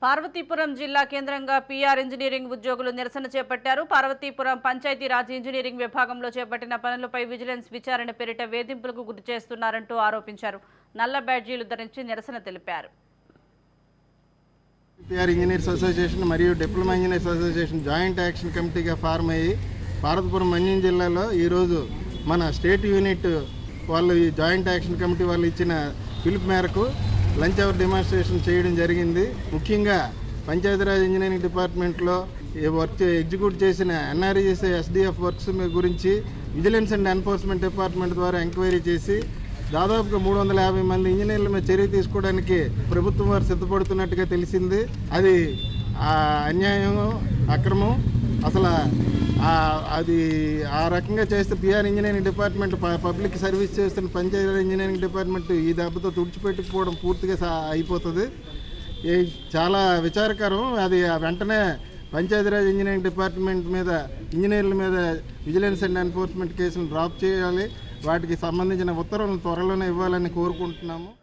పార్వతీపురం జిల్లా కేంద్రంగా PR engineering ఉద్యోగులు నిరసన చేపట్టారు పార్వతీపురం పంచాయతీరాజ్ ఇంజనీరింగ్ విభాగంలో చేపట్టిన పనులపై విజిలెన్స్ విచారణ పేరిట వేధింపులకు గురి చేస్తున్నారంటూ ఆరోపించారు నల్ల బ్యాడ్జీలు ధరించి నిరసన తెలిపారు పిఆర్ ఇంజనీర్స్ అసోసియేషన్ మరియు diploma engineers association joint action కమిటీగా ఫార్మ్ అయ్యి భారతపురం మన్యం జిల్లాలో ఈరోజు మన స్టేట్ యూనిట్ వాళ్ళు ఈ జాయింట్ యాక్షన్ కమిటీ వాళ్ళు ఇచ్చిన పిలుపు మేరకు లంచ్ అవర్ డెమాన్స్ట్రేషన్ చేయడం జరిగింది ముఖ్యంగా పంచాయతీరాజ్ ఇంజనీరింగ్ డిపార్ట్మెంట్లో ఈ వర్క్ ఎగ్జిక్యూట్ చేసిన ఎన్ఆర్ఈఎస్ ఎస్డిఎఫ్ వర్క్స్ గురించి విజిలెన్స్ అండ్ ఎన్ఫోర్స్మెంట్ డిపార్ట్మెంట్ ద్వారా ఎంక్వైరీ చేసి దాదాపుగా మూడు వందల యాభై మంది ఇంజనీర్ల మీద చర్య తీసుకోవడానికి ప్రభుత్వం వారు సిద్ధపడుతున్నట్టుగా తెలిసింది అది ఆ అన్యాయం అక్రమం అసలు ఆ- అది ఆ రకంగా చేస్తే పిఆర్ ఇంజనీరింగ్ డిపార్ట్మెంట్ ప- పబ్లిక్ సర్వీస్ చేస్తున్న పంచాయతీ ఇంజనీరింగ్ డిపార్ట్మెంట్ ఈ దెబ్బతో తుడిచిపెట్టుకుపోవడం పూర్తిగా సా- అయిపోతుంది ఈ చాలా విచారకరం అది ఆ వెంటనే పంచాయతీరాజ్ ఇంజనీరింగ్ డిపార్ట్మెంట్ మీద ఇంజనీర్ల మీద విజిలెన్స్ అండ్ ఎన్ఫోర్స్మెంట్ కేసులు డ్రాప్ చేయాలి వాటికి సంబంధించిన ఉత్తర్వులను త్వరలోనే ఇవ్వాలని కోరుకుంటున్నాము